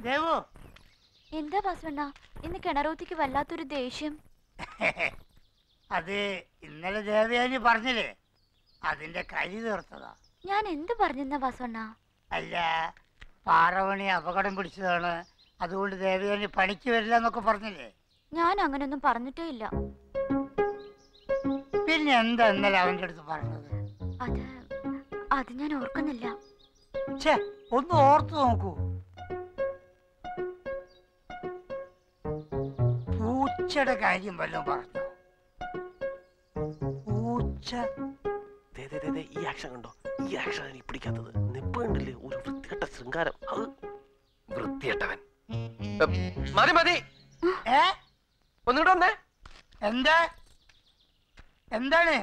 ദേവു എന്താ ബസവണ്ണ ഇന്ന് കിണറൂത്തിക്ക് വല്ലാത്തൊരു ദേഷ്യം അത് ഇന്നലെ ദേവയാനി പറഞ്ഞില്ലേ അതിന്റെ കരി തീർത്തതാ ഞാൻ എന്ത് പറഞ്ഞെന്നാ ബസവണ്ണ അല്ല പാറവണി അപകടം പിടിച്ചതാണ് അതുകൊണ്ട് ദേവയാനി പണിക്ക് വരില്ല എന്നൊക്കെ പറഞ്ഞില്ലേ ഞാൻ അങ്ങനൊന്നും പറഞ്ഞിട്ടേ ഇല്ല പിന്നെ എന്താ ഇന്നലെ അവന്റെ അടുത്ത് പറഞ്ഞത് അത് അത് ഞാൻ ഓർക്കുന്നില്ല ഛേ ഒന്ന് ഓർത്തു നോക്കൂ പൂച്ചയുടെ കാര്യം വല്ലതും പറഞ്ഞു പൂച്ച ദേ, ദേ, ദേ, ദേ, ഈ ആക്ഷൻ കണ്ടോ ഈ ആക്ഷൻ എനിക്ക് പിടിക്കാത്തത് നിപ്പ് കണ്ടില്ലേ ഒരു വൃത്തികെട്ട ശൃംഗാരം അത് വൃത്തികെട്ടവൻ എ, മതി മതി ഏ ഒന്നുകൂടെ വന്നേ എന്താ എന്താണ്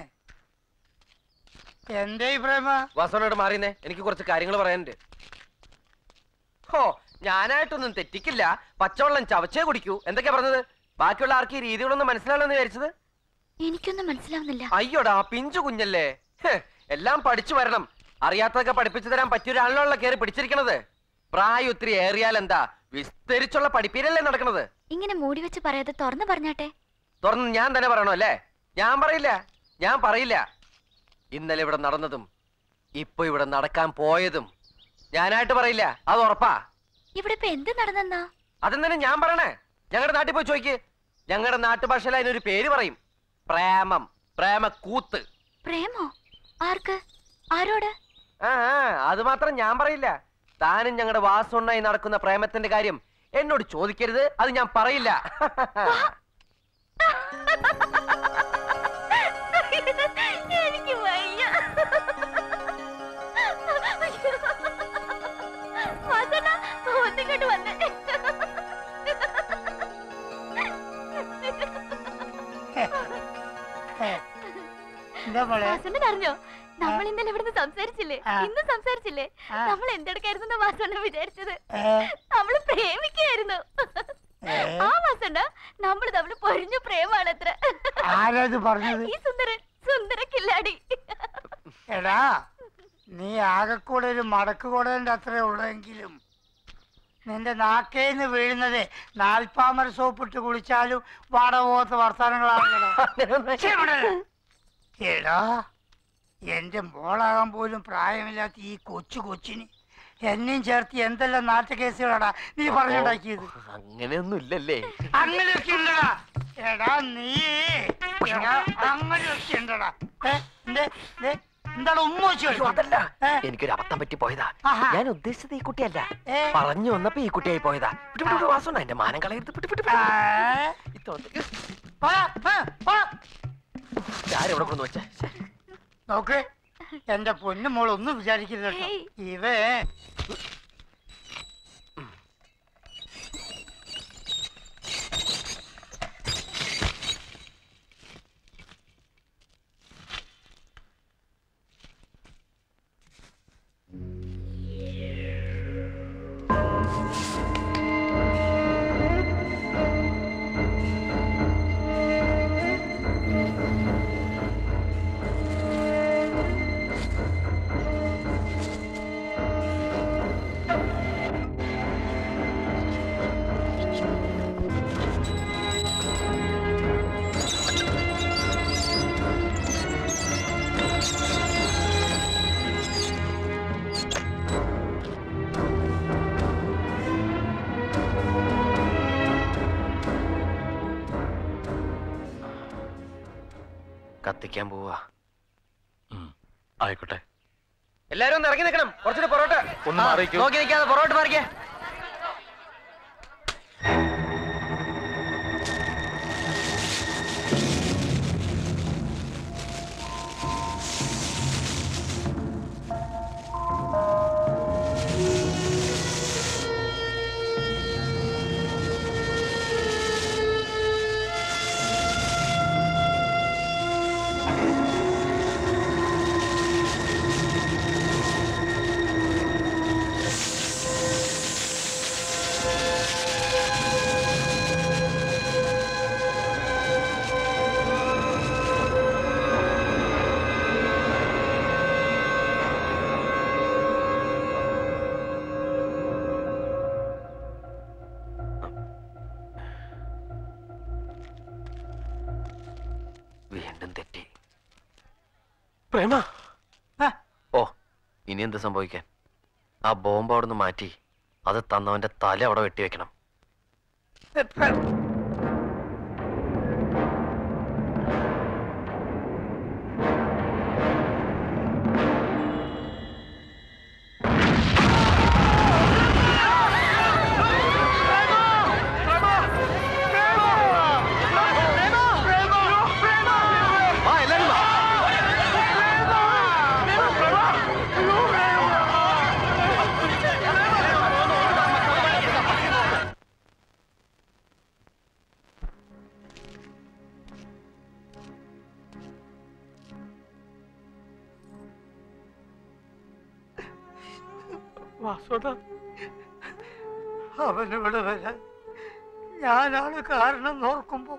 എന്റെ ഈ പ്രേമ വാസവനോട് മാറിയെന്നേ എനിക്ക് കുറച്ച് കാര്യങ്ങൾ പറയാനുണ്ട് ഹോ ഞാനായിട്ടൊന്നും തെറ്റിക്കില്ല പച്ചവെള്ളം ചവച്ചേ കുടിക്കൂ എന്തൊക്കെയാ പറഞ്ഞത് ബാക്കിയുള്ള ആർക്ക് ഈ രീതികളൊന്നും മനസ്സിലാവില്ലെന്ന് വിചാരിച്ചത് എനിക്കൊന്നും മനസ്സിലാവുന്നില്ല അയ്യോടാ പിഞ്ചു കുഞ്ഞല്ലേ ഹ്, എല്ലാം പഠിച്ചു വരണം അറിയാത്തതൊക്കെ പഠിപ്പിച്ചു തരാൻ പറ്റിയൊരാളിലുള്ള കയറി പിടിച്ചിരിക്കണത് പ്രായം ഒത്തിരി ഏറിയാൽ എന്താ വിസ്തരിച്ചുള്ള പഠിപ്പീരല്ലേ നടക്കണത് ഇങ്ങനെ മൂടി വെച്ച് പറയാതെ തുറന്നു പറഞ്ഞാട്ടെ തുറന്ന് ഞാൻ തന്നെ പറയണോ അല്ലേ ഞാൻ പറയില്ല ഞാൻ പറയില്ല ഇന്നലെ ഇവിടെ നടന്നതും ഇപ്പൊ ഇവിടെ നടക്കാൻ പോയതും ഞാനായിട്ട് പറയില്ല അത് ഉറപ്പാ ഇവിടെ ഇപ്പൊ എന്ത് നടന്നെന്നാ അതെന്തിനാ ഞാൻ പറയണേ ഞങ്ങളുടെ നാട്ടിൽ പോയി ചോദിക്ക് ഞങ്ങളുടെ നാട്ടുഭാഷയിൽ അതിനൊരു പേര് പറയും പ്രേമം പ്രേമ കൂത്ത് പ്രേമോ ആർക്ക് ആരോട് ആ ആ, അത് മാത്രം ഞാൻ പറയില്ല താനും ഞങ്ങളുടെ വാസുണ്ണായി നടക്കുന്ന പ്രേമത്തിന്റെ കാര്യം എന്നോട് ചോദിക്കരുത് അത് ഞാൻ പറയില്ല എനിക്ക് വയ്യ വാസന ഒന്നിങ്ങോട്ട് വന്നേ എന്താ മോളെ വാസണ്ണൻ അറിഞ്ഞോ നമ്മൾ ഇന്നലെ ഇവിടുന്ന് സംസാരിച്ചില്ലേ ആ. ഇന്ന് സംസാരിച്ചില്ലേ ആ. നമ്മൾ എന്തെടുക്കായിരുന്നു വാസണ്ണ വിചാരിച്ചത് ഏ, നമ്മള് പ്രേമിക്കായിരുന്നു ഏ? ആ വാസണ്ണ നമ്മൾ തമ്മിൽ പൊരിഞ്ഞ പ്രേമാണത്ര ആരത് പറഞ്ഞത് ഈ സുന്ദരൻ സുന്ദര കില്ലാടി എടാ നീ ആകെക്കൂടെ ഒരു മടക്ക് കൂടേണ്ട അത്രേ ഉള്ളെങ്കിലും നിന്റെ നാക്കേന്ന് വീഴുന്നത് നാൽപ്പാമര സോപ്പിട്ട് കുളിച്ചാലും വാട പോകാത്ത വർത്താനങ്ങളാണല്ലോ ഛെ, ഇവിടെ വരെ. എടാ എന്റെ മോളാകാൻ പോലും പ്രായമില്ലാത്ത ഈ കൊച്ചു കൊച്ചിന് എന്നെയും ചേർത്ത് എന്തെല്ലാം നാട്ടുകേസുകളാടാ നീ പറഞ്ഞുണ്ടാക്കിയത് അങ്ങനെയൊന്നും ഇല്ലല്ലേ അങ്ങനെയൊക്കെ ഉണ്ടടാ എടാ നീ എടാ അങ്ങനെയൊക്കെ ഉണ്ടടാ ഏ, എന്തേ, ദേ, എന്താണ് ഉമ്മ വെച്ച് അയ്യോ, അതല്ല ഏ? എനിക്കൊരു അബദ്ധം പറ്റി പോയതാ ആഹാ. ഞാൻ ഉദ്ദേശിച്ചത് ഈ കുട്ടിയല്ല ഏ? പറഞ്ഞു വന്നപ്പോ ഈ കുട്ടിയായി പോയതാ വിട്ടു, വിട്ടു, വിട്ടു, വാസുണ്ണ എന്റെ മാനം കളയരുത് വിട്ടു, വിട്ടു, വിട്ടു. ആ, ഇത്തോട്ട്. പോടാ, ആ, പോടാ. ആരെവിടെ കൊണ്ടു വെച്ചേ ശ്ശെ. നോക്ക് എന്റെ പൊന്നു മോൾ ഒന്നും വിചാരിക്കരുത് കേട്ടോ. ഏയ്. ഇവേ കത്തിക്കാൻ പോവാ ആയിക്കോട്ടെ എല്ലാരും ഒന്ന് ഇറങ്ങി നിൽക്കണം കുറച്ചുകൂടി പൊറോട്ട ഒന്ന് ആ, മാറിക്കൂ. നോക്കി നിൽക്കാതെ പൊറോട്ട മാറിക്കേ വീണ്ടും തെറ്റി പ്രേമ ആ, ഓ ഇനി എന്ത് സംഭവിക്കാൻ ആ ബോംബ് അവിടെ നിന്ന് മാറ്റി അത് തന്നവന്റെ തല അവിടെ വെട്ടിവെക്കണം ഏ, പ്ര- ആ എല്ലാരും വാ. വാസോടാ അവനിവിടെ വരാൻ ഞാനാണ് കാരണം നോർക്കുമ്പോ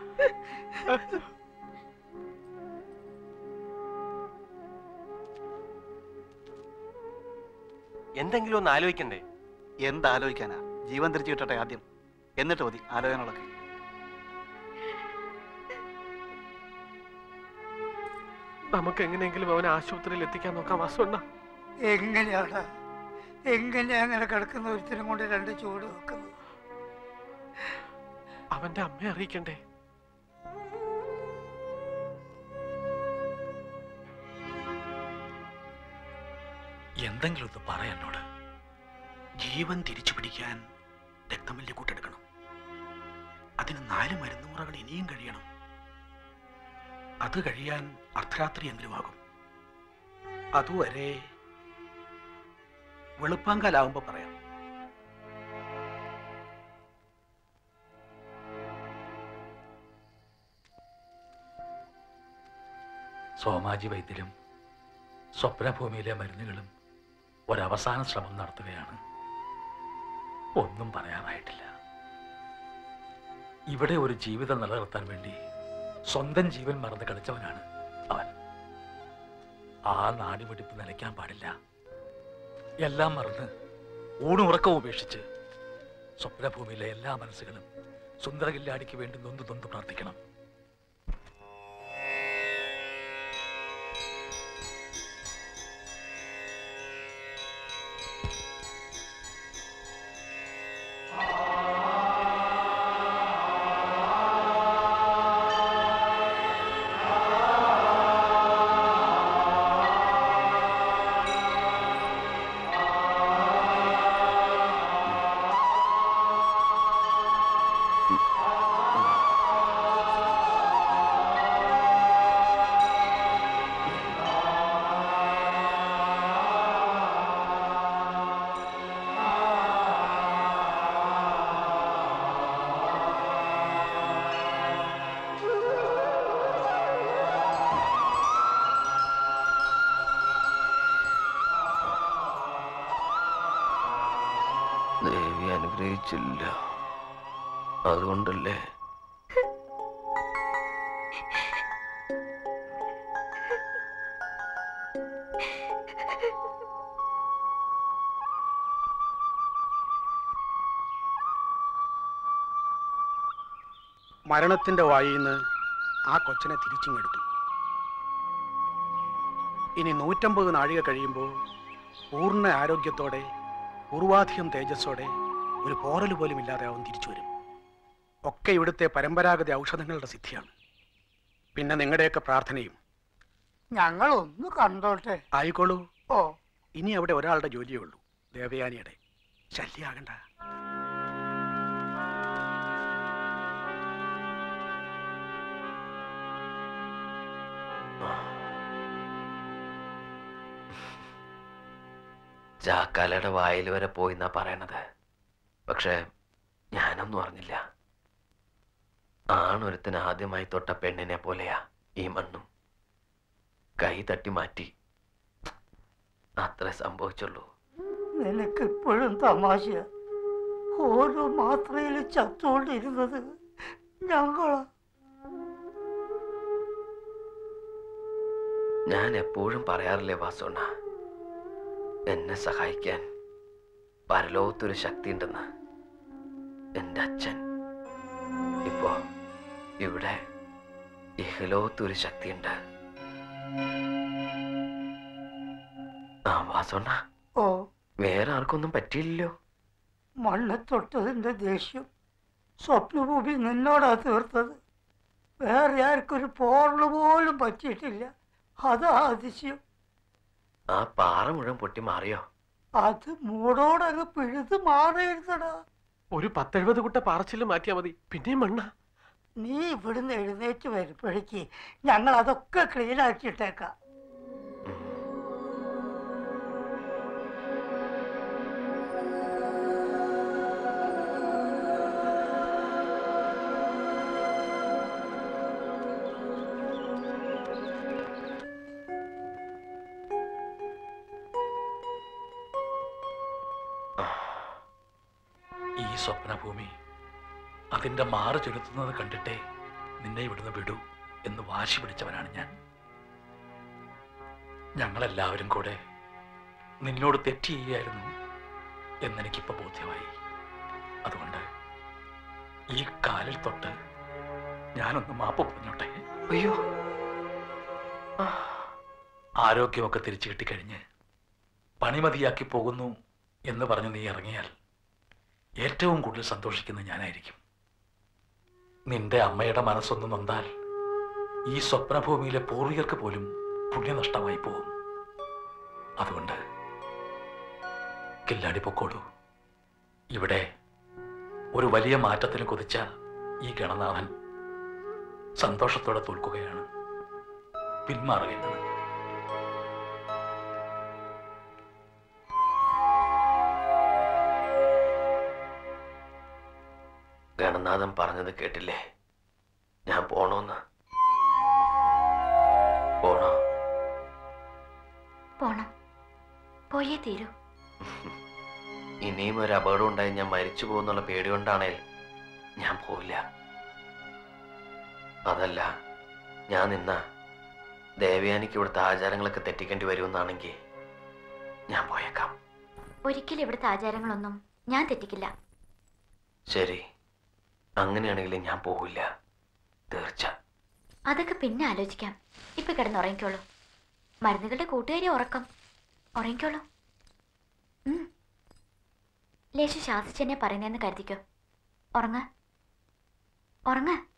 എന്തെങ്കിലും ഒന്ന് ആലോചിക്കണ്ടേ എന്താലോചിക്കാനാ ജീവൻ തിരിച്ചു കിട്ടട്ടെ ആദ്യം എന്നിട്ട് മതി ആലോചനകളൊക്കെ നമുക്ക് എങ്ങനെയെങ്കിലും അവനെ ആശുപത്രിയിൽ എത്തിക്കാൻ നോക്കാം വാസോണ്ണ എങ്ങനെയാണ് എങ്ങനെയാ അങ്ങനെ കിടക്കുന്ന ഒരുത്തിനും കൊണ്ട് രണ്ട് ചൂട് വെക്കുന്നത് അവന്റെ അമ്മയെ അറിയിക്കണ്ടേ എന്തെങ്കിലും ഒന്ന് പറ എന്നോട് ജീവൻ തിരിച്ചു പിടിക്കാൻ രക്തമല്യ കൂട്ടെടുക്കണം അതിന് നാല് മരുന്നുമുറകൾ ഇനിയും കഴിയണം അത് കഴിയാൻ അർദ്ധരാത്രി എങ്കിലും ആകും അതുവരെ വെളുപ്പാങ്കാലാവുമ്പോ പറയാം സോമാജി വൈദ്യരും സ്വപ്നഭൂമിയിലെ മരുന്നുകളും ഒരവസാന ശ്രമം നടത്തുകയാണ് ഒന്നും പറയാനായിട്ടില്ല ഇവിടെ ഒരു ജീവിതം നിലനിർത്താൻ വേണ്ടി സ്വന്തം ജീവൻ മറന്ന് കളിച്ചവനാണ് അവൻ ആ നാടിമിടിപ്പ് നിലയ്ക്കാൻ പാടില്ല എല്ലാം മറന്ന് ഊണുറക്കവും ഉപേക്ഷിച്ച് സ്വപ്നഭൂമിയിലെ എല്ലാ മനസ്സുകളും സുന്ദരകില്ലാടിക്ക് വേണ്ടി നൊന്ത് നൊന്ത് പ്രാർത്ഥിക്കണം ദേവി അനുഗ്രഹിച്ചില്ല അതുകൊണ്ടല്ലേ മരണത്തിന്റെ വായിൽ നിന്ന് ആ കൊച്ചനെ തിരിച്ചിങ്ങെടുത്തു ഇനി നൂറ്റമ്പത് നാഴിക കഴിയുമ്പോൾ പൂർണ്ണ ആരോഗ്യത്തോടെ പൂർവാധികം തേജസ്സോടെ ഒരു പോറൽ പോലും ഇല്ലാതെ അവൻ തിരിച്ചു വരും ഒക്കെ ഇവിടുത്തെ പരമ്പരാഗത ഔഷധങ്ങളുടെ സിദ്ധിയാണ് പിന്നെ നിങ്ങളുടെയൊക്കെ പ്രാർത്ഥനയും ഞങ്ങളൊന്ന് കണ്ടോട്ടെ ആയിക്കോളൂ ഓ ഇനി അവിടെ ഒരാളുടെ ജോലിയേ ഉള്ളൂ ദേവയാനിയുടെ ശല്യാകണ്ട ചാക്കാലയുടെ വായിൽ വരെ പോയി എന്നാ പറയണത് പക്ഷെ ഞാനൊന്നും അറിഞ്ഞില്ല ആണൊരുത്തിന് ആദ്യമായി തൊട്ട പെണ്ണിനെ പോലെയാ ഈ മണ്ണും കൈ തട്ടി മാറ്റി അത്രേ സംഭവിച്ചുള്ളൂ നിനക്ക് ഇപ്പോഴും തമാശ ഓരോ മാത്രയിൽ ചത്തുകൊണ്ടിരുന്നത് ഞങ്ങളാ ഞാൻ എപ്പോഴും പറയാറില്ലേ വാസോണ്ണ എന്നെ സഹായിക്കാൻ പരലോകത്തൊരു ശക്തി ഉണ്ടെന്ന് എൻ്റെ അച്ഛൻ ഇപ്പോ ഇവിടെ ഇഹലോത്തൊരു ശക്തിയുണ്ട് ആ വാസോണ്ണ ഓ വേറെ ആർക്കൊന്നും പറ്റിയില്ലല്ലോ മണ്ണ് തൊട്ടതിന്റെ ദേഷ്യം സ്വപ്നഭൂമി നിന്നോടാ തീർത്തത് വേറെ ആർക്കൊരു പോറല് പോലും പറ്റിയിട്ടില്ല അതാ അതിശയം ആ പാറ മുഴുവൻ പൊട്ടി മാറിയോ അത് മൂടോടങ്ങ് പിഴുത് മാറിയിരുന്നടാ ഒരു പത്തെഴുപത് കുട്ട പാറച്ചില് മാറ്റിയാ മതി പിന്നെയും മണ്ണ നീ ഇവിടുന്ന് എഴുന്നേറ്റ് വരുമ്പോഴേക്ക് ഞങ്ങൾ അതൊക്കെ ക്ലീൻ ആക്കിയിട്ടേക്കാം ഉം. ഈ സ്വപ്നഭൂമി അതിന്റെ മാറ് ചെലുത്തുന്നത് കണ്ടിട്ടേ നിന്നെ ഇവിടുന്ന് വിടൂ എന്ന് വാശി പിടിച്ചവനാണ് ഞാൻ ഞങ്ങളെല്ലാവരും കൂടെ നിന്നോട് തെറ്റ് ചെയ്യായിരുന്നു എന്നെനിക്കിപ്പോ ബോധ്യമായി അതുകൊണ്ട് ഈ കാലിൽ തൊട്ട് ഞാനൊന്ന് മാപ്പ് പറഞ്ഞോട്ടെ അയ്യോ ആരോഗ്യമൊക്കെ തിരിച്ചു കിട്ടിക്കഴിഞ്ഞ് പണിമതിയാക്കി പോകുന്നു എന്ന് പറഞ്ഞ് നീ ഇറങ്ങിയാൽ ഏറ്റവും കൂടുതൽ സന്തോഷിക്കുന്നത് ഞാനായിരിക്കും നിന്റെ അമ്മയുടെ മനസ്സൊന്ന് നൊന്താൽ ഈ സ്വപ്നഭൂമിയിലെ പൂർവികർക്ക് പോലും പുണ്യനഷ്ടമായി പോകും അതുകൊണ്ട് കില്ലാടി പൊക്കോളൂ ഇവിടെ ഒരു വലിയ മാറ്റത്തിന് കൊതിച്ച ഈ ഗണനാഥൻ സന്തോഷത്തോടെ തോൽക്കുകയാണ് പിന്മാറുകയാണ് ഗണനാഥൻ പറഞ്ഞത് കേട്ടില്ലേ ഞാൻ പോണോന്ന് പോണോ പോണം പോയേ തീരൂ ഇനിയും ഒരു അപകടം ഉണ്ടായി ഞാൻ മരിച്ചു പോകുന്നുള്ള പേടി കൊണ്ടാണേൽ ഞാൻ പോവില്ല അതല്ല ഞാൻ നിന്ന ദേവയാനിക്ക് ഇവിടുത്തെ ആചാരങ്ങളൊക്കെ തെറ്റിക്കേണ്ടി വരുമെന്നാണെങ്കിൽ ഞാൻ പോയേക്കാം ഒരിക്കലും ഇവിടുത്തെ ആചാരങ്ങളൊന്നും ഞാൻ തെറ്റിക്കില്ല ശരി അങ്ങനെയാണെങ്കിൽ ഞാൻ പോവില്ല തീർച്ച അതൊക്കെ പിന്നെ ആലോചിക്കാം ഇപ്പൊ കിടന്നുറങ്ങിക്കോളൂ മരുന്നുകളുടെ കൂട്ടുകാരി ഉറക്കം ഉറങ്ങിക്കോളൂ ഉം. ലേശം ശാസിച്ചെന്നെ പറയുന്നതെന്ന് കരുതിക്കോ ഉറങ്ങ ഉറങ്ങ